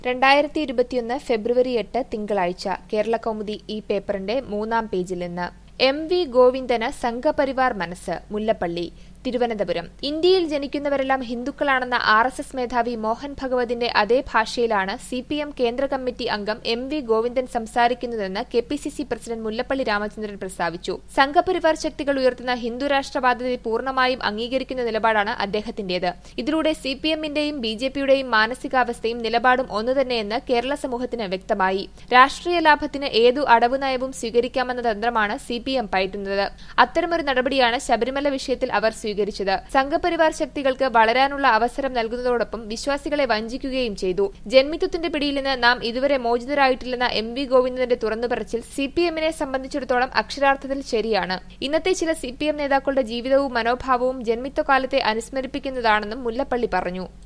രണ്ടായിരത്തി ഇരുപത്തിയൊന്ന് ഫെബ്രുവരി എട്ട് തിങ്കളാഴ്ച കേരള കൗമുദി ഈ പേപ്പറിന്റെ മൂന്നാം പേജിൽ നിന്ന് എം വി ഗോവിന്ദന് സംഘപരിവാർ മനസ്സ് മുല്ലപ്പള്ളി തിരുവനന്തപുരം ഇന്ത്യയിൽ ജനിക്കുന്നവരെല്ലാം ഹിന്ദുക്കളാണെന്ന ആർ എസ് എസ് മേധാവി മോഹൻ ഭഗവതിന്റെ അതേ ഭാഷയിലാണ് സി പി എം കേന്ദ്ര കമ്മിറ്റി അംഗം എം വി ഗോവിന്ദൻ സംസാരിക്കുന്നതെന്ന് K P C C president Mullappally Ramachandran പ്രസ്താവിച്ചു സംഘപരിവാർ ശക്തികൾ ഉയർത്തുന്ന ഹിന്ദുരാഷ്ട്രവാദത്തെ പൂർണ്ണമായും അംഗീകരിക്കുന്ന നിലപാടാണ് അദ്ദേഹത്തിന്റേത് ഇതിലൂടെ സി പി എമ്മിന്റെയും ബി ജെ പിയുടെയും മാനസികാവസ്ഥയും നിലപാടും ഒന്നുതന്നെയെന്ന് കേരള സമൂഹത്തിന് വ്യക്തമായി രാഷ്ട്രീയ ലാഭത്തിന് ഏതു അടവ് നയവും സ്വീകരിക്കാമെന്ന തന്ത്രമാണ് സി പി എം പയറ്റുന്നത് അത്തരമൊരു നടപടിയാണ് ശബരിമല വിഷയത്തിൽ അവർ സ്വീകരിച്ചത് സംഘപരിവാർ ശക്തികൾക്ക് വളരാനുള്ള അവസരം നൽകുന്നതോടൊപ്പം വിശ്വാസികളെ വഞ്ചിക്കുകയും ചെയ്തു ജന്മിത്വത്തിന്റെ പിടിയിൽ നിന്ന് നാം ഇതുവരെ മോചിതരായിട്ടില്ലെന്ന എം വി ഗോവിന്ദന്റെ തുറന്നുപറച്ചിൽ സി പി എമ്മിനെ സംബന്ധിച്ചിടത്തോളം അക്ഷരാർത്ഥത്തിൽ ശരിയാണ് ഇന്നത്തെ ചില സി പി എം നേതാക്കളുടെ ജീവിതവും മനോഭാവവും ജന്മിത്വകാലത്തെ അനുസ്മരിപ്പിക്കുന്നതാണെന്നും മുല്ലപ്പള്ളി പറഞ്ഞു